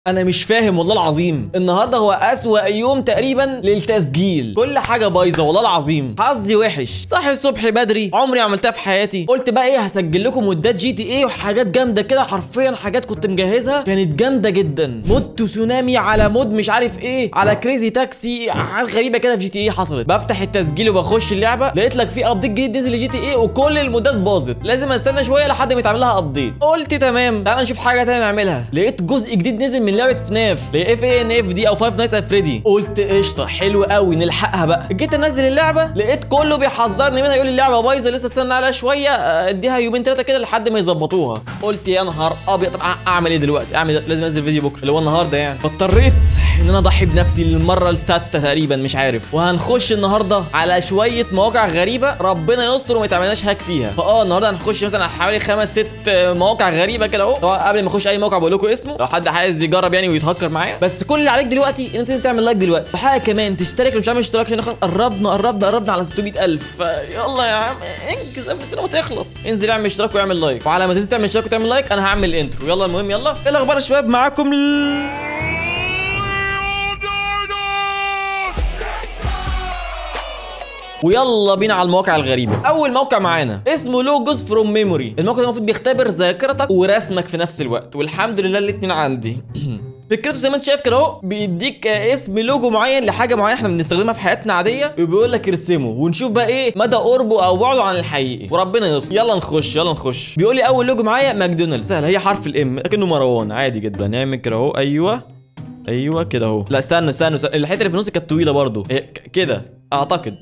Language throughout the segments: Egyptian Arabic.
انا مش فاهم والله العظيم النهارده هو اسوأ يوم تقريبا للتسجيل كل حاجه بايظه والله العظيم حظي وحش صاحي الصبح بدري عمري ما عملتها في حياتي قلت بقى ايه هسجل لكم مودات جي تي ايه وحاجات جامده كده حرفيا حاجات كنت مجهزها كانت جامده جدا مود تسونامي على مود مش عارف ايه على كريزي تاكسي حاجات غريبه كده في جي تي ايه حصلت بفتح التسجيل وبخش اللعبه لقيت لك في ابديت جديد نزل لجي تي ايه وكل المودات باظت لازم استنى شويه لحد ما يتعمل لها ابديت قلت تمام تعال نشوف حاجه تانية نعملها لقيت جزء جديد نزل من لعبه فناف اف اي ان اف دي او فايف نايتس ات فريدي قلت قشطه حلو قوي نلحقها بقى جيت انزل اللعبه لقيت كله بيحذرني منها يقول لي اللعبه بايظه لسه استنى عليها شويه آه، اديها يومين ثلاثه كده لحد ما يظبطوها قلت يا نهار ابيض طب أع- اعمل ايه دلوقتي اعمل إيه؟ لازم انزل فيديو بكره اللي هو النهارده يعني فاضطريت ان انا اضحي بنفسي للمره السادسه تقريبا مش عارف وهنخش النهارده على شويه مواقع غريبه ربنا يستر وما يتعملناش هاك فيها فاه النهارده هنخش مثلا على حوالي خمس ست آه، مواقع غريبه كده اهو طبعا قبل ما اخش اي موقع بقول لكم اسمه لو حد عايز يجرب يعني ويتهكر معايا بس كل اللي عليك دلوقتي ان انت تنزل تعمل لايك دلوقتي وحاجه كمان تشترك لو مش عامل اشتراك عشان خلاص قربنا قربنا قربنا على 600000 فيلا يا عم انجز قبل السنه ما تخلص انزل اعمل اشتراك واعمل لايك وعلى ما تنزل تعمل اشتراك وتعمل لايك انا هعمل الانترو يلا المهم يلا ايه الاخبار يا شباب معاكم ال... ويلا بينا على المواقع الغريبه اول موقع معانا اسمه لوجوز فروم ميموري الموقع ده المفروض بيختبر ذاكرتك ورسمك في نفس الوقت والحمد لله الاتنين عندي فكرته زي ما انت شايف كده اهو بيديك آه، اسم لوجو معين لحاجه معينه احنا بنستخدمها في حياتنا عاديه وبيقول لك ارسمه ونشوف بقى ايه مدى قربه او بعده عن الحقيقي وربنا يستر يلا نخش يلا نخش بيقول لي اول لوجو معايا ماكدونالدز سهل هي حرف الام لكنه مروان عادي جدا نعمل كده اهو ايوه ايوه كده اهو لا استنى استنى, استنى. الحته اللي في النص كانت طويله برضو هي ك- كده اعتقد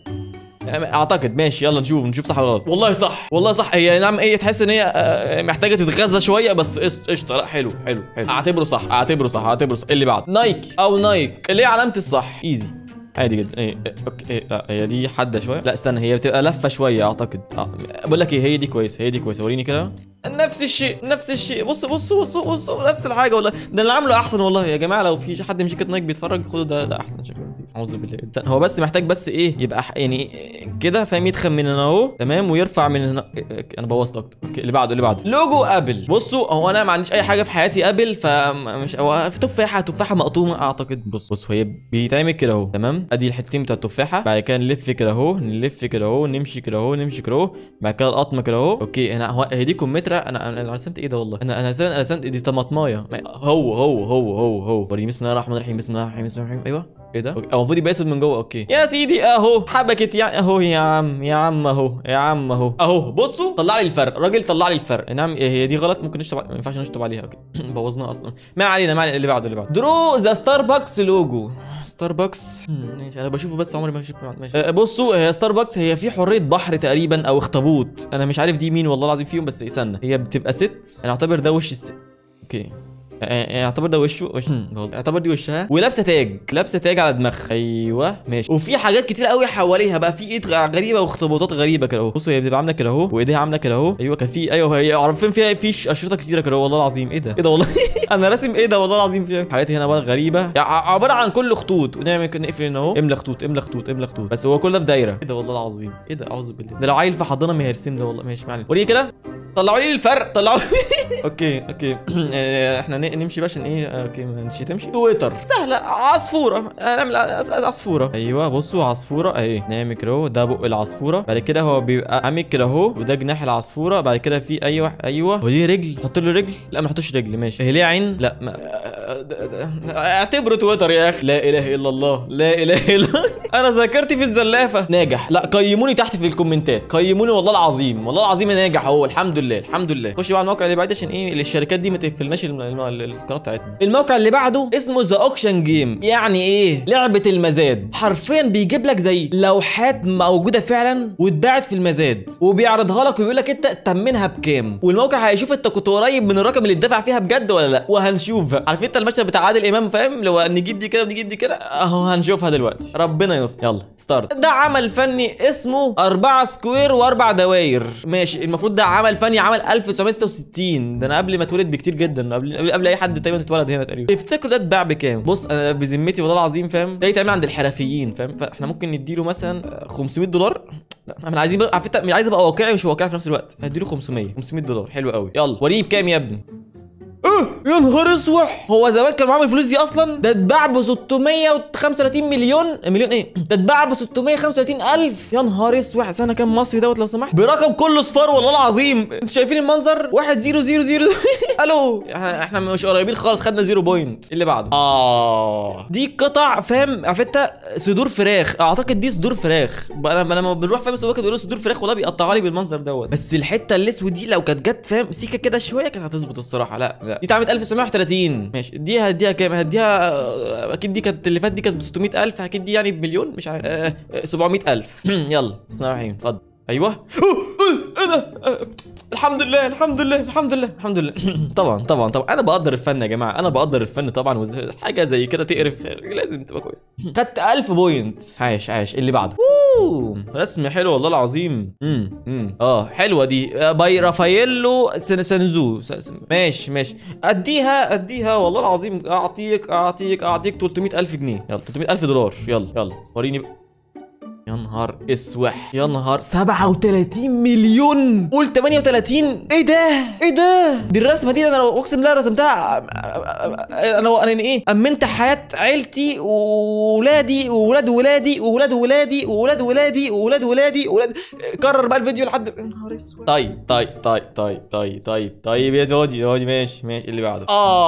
اعتقد ماشي يلا نشوف نشوف صح ولا غلط والله صح والله صح هي نعم ايه تحس ان هي آه، محتاجه تتغذى شويه بس قشط- قشطه لا حلو حلو حلو اعتبره صح اعتبره صح اعتبره صح اللي بعد نايك او نايك اللي هي علامه الصح ايزي عادي جدا ايه إيه، اوكي إيه لا هي دي حاده شويه لا استنى هي بتبقى لفه شويه اعتقد اه بقول لك ايه هي دي كويس هي دي كويسه وريني كده نفس الشيء نفس الشيء بصوا بصوا بصوا بصوا نفس الحاجه والله ده اللي عامله احسن والله يا جماعه لو في حد من شركه نايك بيتفرج خدوا ده ده احسن شكله نضيف. اعوذ بالله استنى، هو بس محتاج بس ايه يبقى ح- يعني كده فاهم يتخن من هنا اهو تمام ويرفع من هنا إيه، إيه، انا بوظت اكتر اوكي اللي بعده اللي بعده لوجو ابل بصوا هو انا ما عنديش اي حاجه في حياتي ابل فمش هو في تفاحه تفاحه مقطومه اعتقد بص بص هي بيتعمل كده اهو تمام ادي الحتتين بتاع التفاحه بعد كده نلف كده اهو نلف كده اهو نمشي كده اهو نمشي كده اهو بعد كده القطمه كده اهو اوكي هنا هو هي دي كمثرى انا انا أنا رسمت ايه ده والله انا انا رسمت انا رسمت دي طماطمايه ما- هو هو هو هو هو وريني بسم الله الرحمن الرحيم بسم الله الرحمن الرحيم بسم الله الرحمن الرحيم ايوه ايه ده؟ أوكي. هو المفروض يبقى اسود من جوه اوكي يا سيدي اهو حبكت يعني اهو يا عم يا عم اهو يا عم اهو اهو بصوا طلع لي الفرق الراجل طلع لي الفرق نعم إيه هي دي غلط ممكن نشطب ما ينفعش نشطب عليها اوكي بوظناها اصلا ما علينا ما علينا اللي بعده اللي بعده درو ذا ستاربكس لوجو ستاربكس هم، ماشي انا بشوفه بس عمري ما شفته ماشي أه، بصوا هي ستاربكس هي في حريه بحر تقريبا او اخطبوط انا مش عارف دي مين والله العظيم فيهم بس استنى هي بتبقى ست انا اعتبر ده وش الست اوكي آه، اعتبر ده وشه وش اعتبر دي وشها ولابسه تاج لابسه تاج على دماغها ايوه ماشي وفي حاجات كتير قوي حواليها بقى في ايد غريبه واخطبوطات غريبه كده اهو بصوا هي بتبقى عامله كده اهو وايديها عامله كده اهو ايوه كان في ايوه هي عارفين فيها في ش- اشرطه كتيره كده والله العظيم ايه ده ايه ده والله انا راسم ايه ده والله العظيم فيها حاجات هنا بقى غريبه يعني ع- عباره عن كل خطوط ونعمل كده نقفل هنا اهو املى خطوط املى خطوط املى خطوط بس هو كل ده في دايره ايه ده والله العظيم ايه ده اعوذ بالله ده لو عيل في حضانه ما هيرسم ده والله ماشي معلش وريني كده طلعوا لي الفرق طلعوا اوكي اوكي آه، احنا ن- نمشي بقى عشان ايه آه، اوكي ما نمشي تمشي تويتر سهله عصفوره آه، نعمل عص- عصفوره ايوه بصوا عصفوره اهي نعمل كده اهو ده بق العصفوره بعد كده هو بيبقى عامل كده اهو وده جناح العصفوره بعد كده في ايوه ايوه وليه رجل نحط له رجل لا ما نحطش رجل ماشي هي ليه عين لا ما آه، ده- ده- اعتبره تويتر يا اخي لا اله الا الله لا اله الا الله انا ذاكرتي في الزلافه ناجح لا قيموني تحت في الكومنتات قيموني والله العظيم والله العظيم أنا ناجح اهو الحمد لله الحمد لله خش بقى على الموقع اللي بعد عشان ايه الشركات دي ما تقفلناش الم- الم- القناه بتاعتنا الموقع اللي بعده اسمه ذا اوكشن جيم يعني ايه لعبه المزاد حرفيا بيجيب لك زي لوحات موجوده فعلا واتباعت في المزاد وبيعرضها لك ويقول لك انت تمنها بكام والموقع هيشوف انت كنت قريب من الرقم اللي اتدفع فيها بجد ولا لا وهنشوف بقى عارف انت المشهد بتاع عادل امام فاهم لو نجيب دي كده ونجيب دي كده اهو هنشوفها دلوقتي ربنا يستر يلا ستارت ده عمل فني اسمه أربعة سكوير وأربع دواير ماشي المفروض ده عمل فني عمل 1966 ده أنا قبل ما اتولد بكتير جدا قبل قبل, قبل أي حد تقريبا اتولد هنا تقريبا تفتكروا ده اتباع بكام بص أنا بذمتي والله العظيم فاهم ده يتعمل عند الحرفيين فاهم فاحنا ممكن نديله مثلا 500 دولار لا احنا عايزين بقى عارف عايز ابقى واقعي مش واقعي في نفس الوقت هديله 500 500 دولار حلو قوي يلا وريه بكام يا ابني ايه يا نهار اسوح هو زمان كان معاهم الفلوس دي اصلا ده اتباع ب 635 مليون مليون ايه ده اتباع ب 635 الف يا نهار اسوح سنه كام مصري دوت لو سمحت برقم كله صفار والله العظيم انتوا شايفين المنظر 1 0 0 0 الو احنا احنا مش قريبين خالص خدنا 0 بوينت اللي بعده اه دي قطع فاهم عارف انت صدور فراخ اعتقد دي صدور فراخ بقى انا لما بنروح فاهم السوبر ماركت بيقولوا صدور فراخ والله بيقطعها لي بالمنظر دوت بس الحته الاسود دي لو كانت جت فاهم سيكه كده شويه كانت هتظبط الصراحه لا لا دي اتعملت 1930 ماشي دي هديها كام هديها آه، اكيد دي كانت اللي فاتت دي كانت ب 600000 اكيد دي يعني بمليون مش عارف آه، آه، 700000 يلا بسم الله الرحمن الرحيم اتفضل ايوه ايه ده آه، الحمد لله الحمد لله الحمد لله الحمد لله طبعا طبعا طبعا انا بقدر الفن يا جماعه انا بقدر الفن طبعا وحاجه زي كده تقرف لازم تبقى كويس خدت 1000 بوينت عايش عايش اللي بعده أوه، رسم حلو والله العظيم امم امم اه حلوه دي آه، باي رافاييلو سن- سنزو س- س- ماشي ماشي اديها اديها والله العظيم اعطيك اعطيك اعطيك 300000 جنيه يلا 300000 دولار يلا يلا وريني بقى. يا نهار اسوح يا نهار 37 مليون قول 38 ايه ده ايه ده دي الرسمه دي انا لو اقسم بالله رسمتها انا انا يعني ايه امنت حياه عيلتي وولادي وولاد ولادي وولاد ولادي وولاد ولادي وولاد ولادي وولاد كرر بقى الفيديو لحد يا نهار اسود طيب طيب طيب طيب طيب طيب طيب يا دودي دودي ماشي ماشي اللي بعده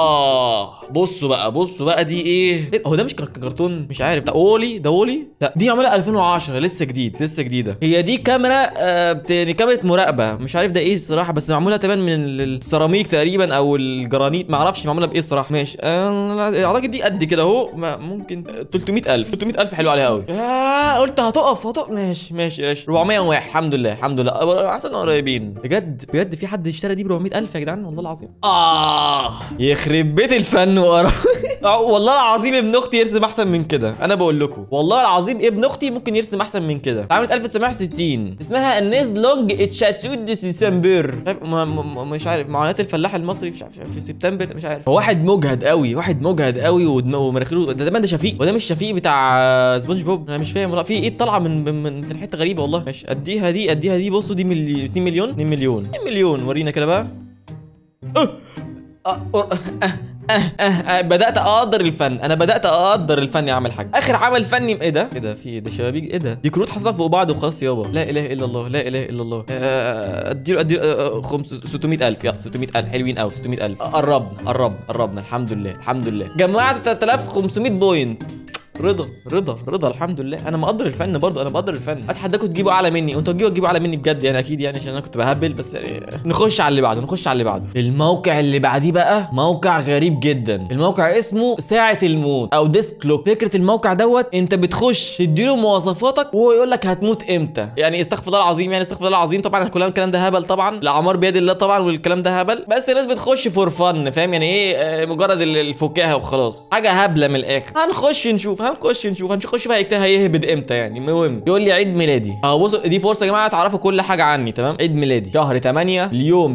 اه بصوا بقى بصوا بقى دي ايه إيه؟ هو ده مش كر- كرتون مش عارف ده وولي ده وولي لا دي معموله 2010 لسه جديد لسه جديده هي دي كاميرا آه بت- يعني كاميرا مراقبه مش عارف ده ايه الصراحه بس معموله تمام من ال- السيراميك تقريبا او الجرانيت ما اعرفش معموله بايه الصراحه ماشي آه لا، اعتقد دي قد كده اهو ما- ممكن 300000 300000 حلو عليها قوي آه قلت هتقف هتقف ماشي ماشي ماشي 401 الحمد لله الحمد لله احسن قريبين بجد بجد في حد اشترى دي ب 400000 يا جدعان والله العظيم اه يخرب بيت الفن وقرف والله العظيم ابن اختي يرسم احسن من كده انا بقول لكم والله العظيم ابن اختي ممكن يرسم احسن من كده اتعملت 1960 اسمها النيز لونج اتشاسود ديسمبر مش عارف- م- م- مش عارف معاناه الفلاح المصري مش عارف في سبتمبر مش عارف هو واحد مجهد قوي واحد مجهد قوي ودم- ومناخيره ده ده ده شفيق وده مش شفيق بتاع آه، سبونج بوب انا مش فاهم والله في ايد طالعه من من من من حته غريبه والله ماشي اديها دي اديها دي بصوا دي ملي... 2 مليون 2 مليون 2 مليون ورينا كده بقى أه. أه. أه. أه. أه. أه. بدات اقدر الفن انا بدات اقدر الفن يا عم الحاج اخر عمل فني ايه ده ايه ده في ده شبابيك ايه ده دي كروت حاططها فوق بعض وخلاص يابا لا اله الا الله لا اله الا الله آه، اديله اديله آه، آه، خمس 600000 يلا 600000 حلوين قوي 600000 قربنا قربنا قربنا الحمد لله الحمد لله جمعت 3500 بوينت رضا رضا رضا الحمد لله انا مقدر الفن برضه انا مقدر الفن اتحداكم تجيبوا اعلى مني وانتوا تجيبوا تجيبوا اعلى مني بجد يعني اكيد يعني عشان انا كنت بهبل بس يعني نخش على اللي بعده نخش على اللي بعده الموقع اللي بعديه بقى موقع غريب جدا الموقع اسمه ساعة الموت او ديسك كلوك فكرة الموقع دوت انت بتخش تديله مواصفاتك وهو يقول لك هتموت امتى يعني استغفر الله العظيم يعني استغفر الله العظيم طبعا كلام الكلام ده هبل طبعا الاعمار بيد الله طبعا والكلام ده هبل بس الناس بتخش فور فن فاهم يعني ايه آه، مجرد ال- الفكاهه وخلاص حاجه هبله من الاخر هنخش نشوف هنخش نشوف هنخش بقى يكتها هيهبد امتى يعني المهم يقول لي عيد ميلادي اهو بصوا دي فرصه يا جماعه تعرفوا كل حاجه عني تمام عيد ميلادي شهر 8 اليوم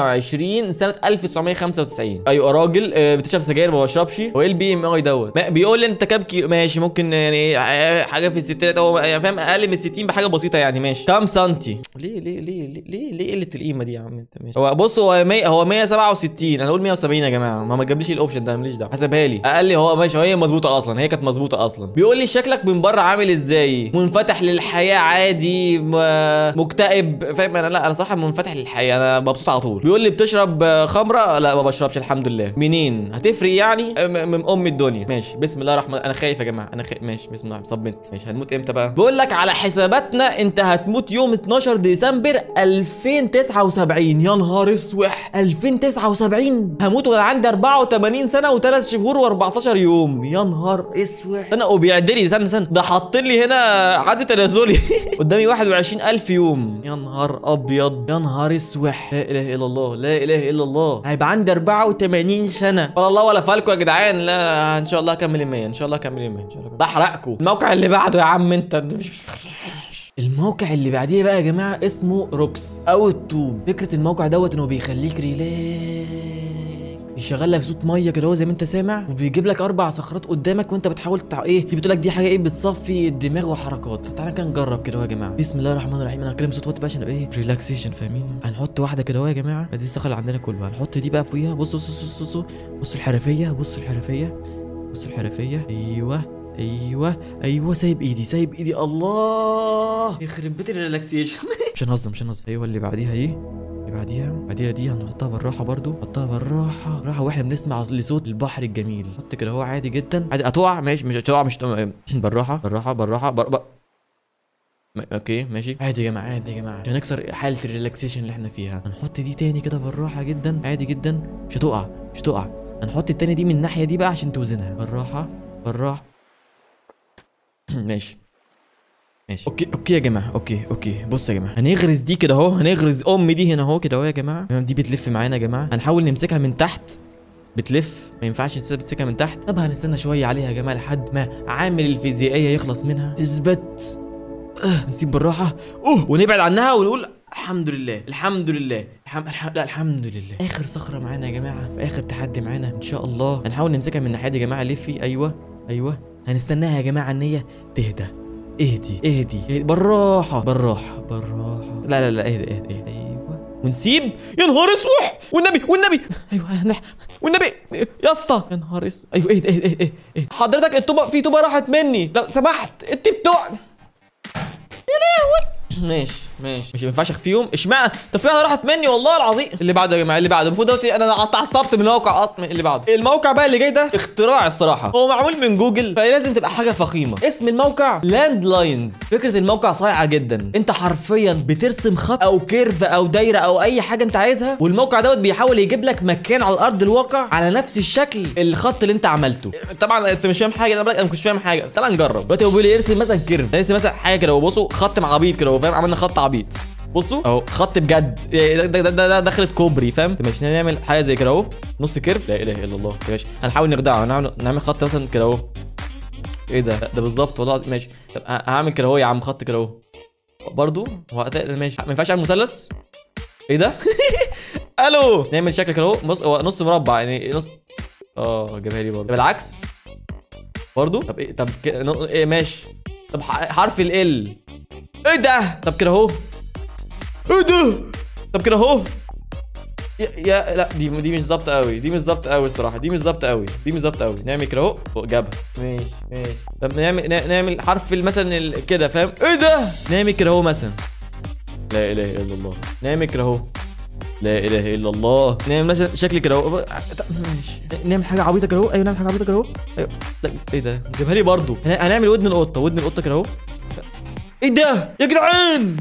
28 سنه 1995 ايوه راجل آه، بتشرب سجاير ما بشربش هو ايه البي ام اي دوت ما- بيقول لي انت كام كيلو ماشي ممكن يعني آه، حاجه في الستينات هو يعني فاهم اقل من 60 بحاجه بسيطه يعني ماشي كام سنتي ليه ليه ليه ليه ليه, ليه قله القيمه دي يا عم انت ماشي هو بص هو 100 هو 167 انا اقول 170 يا جماعه ما ما جابليش الاوبشن ده ماليش دعوه حسبها لي اقل هو ماشي هي مظبوطه اصلا هي كانت مظبوطه اصلا بيقول لي شكلك من بره عامل ازاي منفتح للحياه عادي م- مكتئب فاهم انا لا انا صراحه منفتح للحياه انا مبسوط على طول بيقول لي بتشرب آه، خمره لا ما بشربش الحمد لله منين هتفرق يعني آه، م- من ام الدنيا ماشي بسم الله الرحمن انا خايف يا جماعه انا خايف ماشي بسم الله صبت ماشي هنموت امتى بقى بيقول لك على حساباتنا انت هتموت يوم 12 ديسمبر 2079 يا نهار اسوح 2079 هموت وانا عندي 84 سنه و3 شهور و14 يوم يا نهار اسوح انا وبيعد لي استنى استنى ده حاط لي هنا عد تنازلي قدامي 21000 يوم يا نهار ابيض يا نهار اسوح لا اله الا الله لا اله الا الله هيبقى عندي 84 سنه ولا الله ولا فالكم يا جدعان لا ان شاء الله اكمل 100 ان شاء الله اكمل 100 ان شاء الله بحرقكم الموقع اللي بعده يا عم انت الموقع اللي بعديه بقى يا جماعه اسمه روكس او التوب فكره الموقع دوت انه بيخليك ريلاكس يشغل لك صوت ميه كده هو زي ما انت سامع وبيجيب لك اربع صخرات قدامك وانت بتحاول تع... ايه بتقول لك دي حاجه ايه بتصفي الدماغ وحركات فتعالى كده نجرب كده اهو يا جماعه بسم الله الرحمن الرحيم انا هتكلم صوت واطي بقى عشان ابقى ايه ريلاكسيشن فاهمين هنحط واحده كده اهو يا جماعه دي الصخره اللي عندنا كلها هنحط دي بقى فوقيها بصوا بصوا بصوا بصوا بصوا الحرفيه بصوا الحرفيه بصوا الحرفيه ايوه ايوه ايوه سايب ايدي سايب ايدي الله يخرب بيت الريلاكسيشن مش هنهزر مش هنهزر ايوه اللي بعديها ايه اللي بعديها بعديها دي هنحطها بالراحه برضو نحطها بالراحه بالراحه واحنا بنسمع لصوت البحر الجميل حط كده هو عادي جدا عادي هتقع ماشي مش هتقع مش هتقع. بالراحه بالراحه بالراحه بر... بر... م- اوكي ماشي عادي يا جماعه عادي يا جماعه عشان نكسر حاله الريلاكسيشن اللي احنا فيها هنحط دي تاني كده بالراحه جدا عادي جدا مش هتقع مش هتقع هنحط التاني دي من الناحيه دي بقى عشان توزنها بالراحه بالراحه ماشي ماشي اوكي اوكي يا جماعه اوكي اوكي بص يا جماعه هنغرز دي كده اهو هنغرز ام دي هنا اهو كده اهو يا جماعه تمام دي بتلف معانا يا جماعه هنحاول نمسكها من تحت بتلف ما ينفعش تمسكها من تحت طب هنستنى شويه عليها يا جماعه لحد ما عامل الفيزيائيه يخلص منها تثبت آه نسيب بالراحه اوه ونبعد عنها ونقول الحمد لله الحمد لله الحم... الحم... لا الحمد لله اخر صخره معانا يا جماعه واخر تحدي معانا ان شاء الله هنحاول نمسكها من الناحيه دي يا جماعه لفي ايوه ايوه هنستناها يا جماعه ان هي تهدى اهدي اهدي اهدي. بالراحه بالراحه بالراحه لا لا لا اهدي اهدي, اهدي. ايوه ونسيب يا نهار اسوح والنبي والنبي ايوه نح- والنبي يا اسطى يا نهار اسود ايوه اهدي اهدي اهدي اهدي. حضرتك الطوبه في طوبه راحت مني لو سمحت انت بتوع ماشي ماشي مش ما ينفعش اخفيهم اشمعنى طب في واحده راحت مني والله العظيم اللي بعده يا جماعه اللي بعده المفروض دلوقتي انا استعصبت من الموقع اصلا اللي بعده الموقع بقى اللي جاي ده اختراع الصراحه هو معمول من جوجل فلازم تبقى حاجه فخيمه اسم الموقع لاند لاينز فكره الموقع صايعه جدا انت حرفيا بترسم خط او كيرف او دايره او اي حاجه انت عايزها والموقع دوت بيحاول يجيب لك مكان على ارض الواقع على نفس الشكل الخط اللي انت عملته طبعا انت مش فاهم حاجه انا بقولك انا مش فاهم حاجه تعال نجرب دلوقتي هو بيقول لي ارسم مثلا كيرف ارسم مثلا حاجه كده وبصوا خط مع عبيط كده هو فاهم عملنا خط عبيط بصوا اهو خط بجد إيه ده ده, ده, ده دخلت كوبري فاهم ماشي نعمل حاجه زي كده اهو نص كيرف لا اله الا الله ماشي هنحاول نخدعه نعمل, نعمل خط مثلا كده اهو ايه ده لا، ده بالظبط والله العظيم. ماشي طب ه- هعمل كده اهو يا عم خط كده اهو برضه هو هت- ماشي ما ينفعش اعمل مثلث ايه ده الو نعمل شكل كده اهو بص هو نص مربع يعني نص اه جابها لي برضه بالعكس برضه طب ايه طب كده نو- ايه ماشي طب ح- حرف ال ال ايه ده طب كده اهو ايه ده طب كده اهو يا, يا لا دي دي مش ظابطه قوي دي مش ظابطه قوي الصراحه دي مش ظابطه قوي دي مش ظابطه قوي نعمل كده اهو فوق جبهه ماشي ماشي طب نعمل نا- نعمل حرف ال- مثلا ال- كده فاهم ايه ده نعمل كده اهو مثلا لا اله الا الله نعمل كده اهو لا اله الا الله نعمل مثلا شكل كده اهو طب ماشي نعمل حاجه عبيطه كده اهو ايوه نعمل حاجه عبيطه كده اهو ايوه لا ايه ده جيبها لي برضه هن- هنعمل ودن القطه ودن القطه كده اهو ايه ده يا جدعان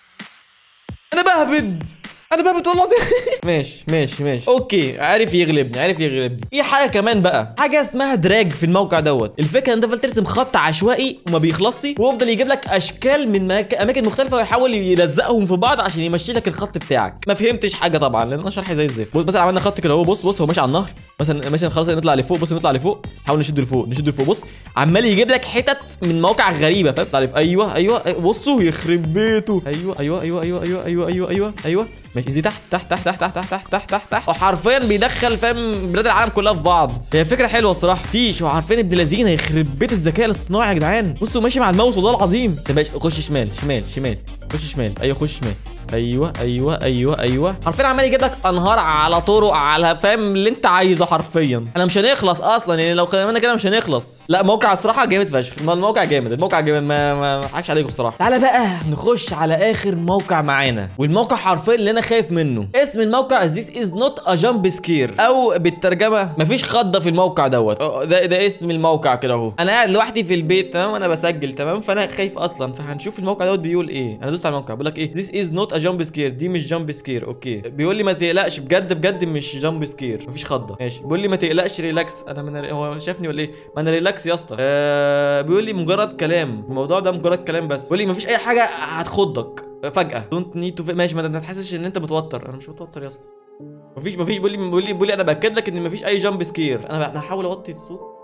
انا بهبد انا بهبد والله العظيم ماشي ماشي ماشي اوكي عارف يغلبني عارف يغلبني في حاجه كمان بقى حاجه اسمها دراج في الموقع دوت الفكره ان انت تفضل ترسم خط عشوائي وما بيخلصش ويفضل يجيب لك اشكال من مك... اماكن مختلفه ويحاول يلزقهم في بعض عشان يمشي لك الخط بتاعك ما فهمتش حاجه طبعا لان انا شرحي زي الزفت بص مثلا عملنا خط كده اهو بص بص هو ماشي على النهر مثلا مثلا خلاص نطلع لفوق بص نطلع لفوق نحاول نشده لفوق نشده لفوق بص عمال يجيب لك حتت من مواقع غريبه فاهم تعرف ايوه ايوه أيوة، بصوا يخرب بيته ايوه ايوه ايوه ايوه ايوه ايوه ايوه ايوه ايوه ماشي دي تحت تحت تحت تحت تحت تحت تحت تحت تحت وحرفيا بيدخل فاهم بلاد العالم كلها في بعض هي فكره حلوه الصراحه فيش وعارفين ابن لذين هيخرب بيت الذكاء الاصطناعي يا جدعان بصوا ماشي مع الماوس والله العظيم طب ماشي خش شمال شمال شمال خش شمال ايوه خش شمال ايوه ايوه ايوه ايوه حرفيا عمال يجيب لك انهار على طرق على فاهم اللي انت عايزه حرفيا انا مش هنخلص اصلا يعني لو كلامنا كده مش هنخلص لا موقع الصراحه جامد فشخ ما الموقع جامد الموقع جامد ما ما ما اضحكش عليكم الصراحه تعالى بقى نخش على اخر موقع معانا والموقع حرفيا اللي انا خايف منه اسم الموقع This is not a jump scare او بالترجمه مفيش خضه في الموقع دوت اه، ده ده اسم الموقع كده اهو انا قاعد لوحدي في البيت تمام وانا بسجل تمام فانا خايف اصلا فهنشوف الموقع دوت بيقول ايه انا دوست على الموقع بيقول لك ايه This is not a jump scare دي مش جامب سكير اوكي بيقول لي ما تقلقش بجد بجد مش جامب سكير مفيش خضه ماشي بيقول لي ما تقلقش ريلاكس انا من هو شافني ولا ايه ما انا ريلاكس يا اسطى آه بيقول لي مجرد كلام الموضوع ده مجرد كلام بس بيقول لي مفيش اي حاجه هتخضك فجاه دونت نيد تو ماشي ما ما تحسش ان انت متوتر انا مش متوتر يا اسطى مفيش مفيش بيقول لي بيقول لي بيقول لي انا باكد لك ان مفيش اي جامب سكير انا انا هحاول اوطي الصوت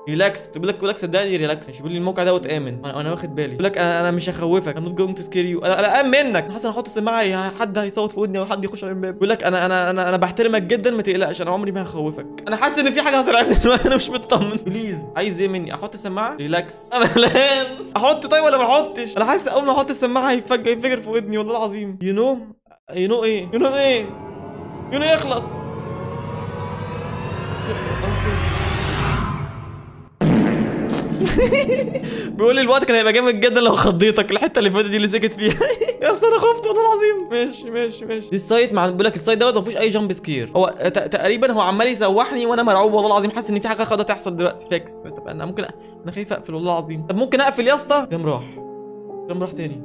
ريلاكس بيقول لك بيقول لك صدقني ريلاكس مش بيقول لي الموقع دوت امن انا انا واخد بالي بيقول لك انا انا مش هخوفك انا نوت جوينج تو سكير يو انا انا امن منك حسن احط السماعه ي- حد هيصوت في ودني او حد يخش على الباب بيقول لك انا انا انا انا بحترمك جدا ما تقلقش انا عمري ما هخوفك انا حاسس ان في حاجه هترعبني دلوقتي انا مش مطمن بليز عايز ايه مني احط السماعه ريلاكس انا قلقان احط طيب ولا ما احطش انا حاسس اول ما احط السماعه هيفجر ينفجر في ودني والله العظيم يو نو يو نو ايه يو نو ايه يو نو يخلص بيقول لي الوقت كان هيبقى جامد جدا لو خضيتك الحته اللي فاتت دي اللي سكت فيها يا اسطى انا خفت والله العظيم ماشي ماشي ماشي دي السايت مع بيقول لك السايت دوت ما فيهوش اي جامب سكير هو ت- تقريبا هو عمال يسوحني وانا مرعوب والله العظيم حاسس ان في حاجه خضه تحصل دلوقتي فيكس بس طب انا ممكن أ- انا خايف اقفل والله العظيم طب ممكن اقفل يا اسطى كام راح كام راح تاني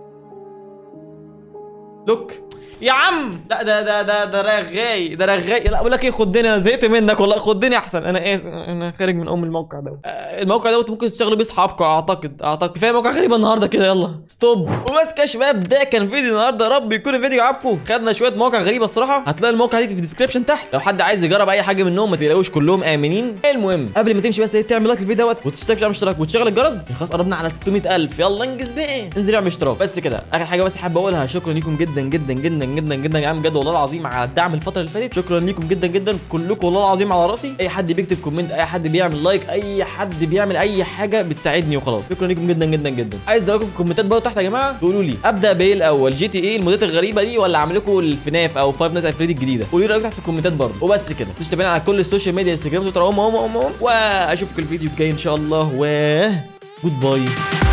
لوك يا عم لا ده ده ده ده رغاي ده رغاي لا بقول لك ايه خدني انا زهقت منك والله خدني احسن انا اسف انا خارج من ام الموقع دوت آه، الموقع دوت ممكن تشتغلوا بيه اصحابكم اعتقد اعتقد كفايه موقع غريب النهارده كده يلا ستوب وبس كده يا شباب ده كان فيديو النهارده يا رب يكون الفيديو عجبكم خدنا شويه مواقع غريبه الصراحه هتلاقي الموقع دي في الديسكربشن تحت لو حد عايز يجرب اي حاجه منهم ما تلاقوش كلهم امنين المهم قبل ما تمشي بس تعمل لايك للفيديو دوت وتشترك في اشتراك وتشغل الجرس خلاص قربنا على 600000 يلا انجز بقى انزل اعمل اشتراك بس كده اخر حاجه بس حابب اقولها شكرا ليكم جدا جدا جدا جدا جدا يا عم بجد والله العظيم على الدعم الفتره اللي فاتت شكرا ليكم جدا جدا كلكم والله العظيم على راسي اي حد بيكتب كومنت اي حد بيعمل لايك اي حد بيعمل اي حاجه بتساعدني وخلاص شكرا ليكم جدا جدا جدا عايز رايكم في الكومنتات بقى تحت يا جماعه تقولوا لي ابدا بايه الاول جي تي ايه المودات الغريبه دي ولا اعمل لكم الفناف او فايف نايتس فريدي الجديده قولوا لي رايكم تحت في الكومنتات برضه وبس كده مش تابعوني على كل السوشيال ميديا انستجرام تويتر هم هم هم هم واشوفكم الفيديو الجاي ان شاء الله و جود باي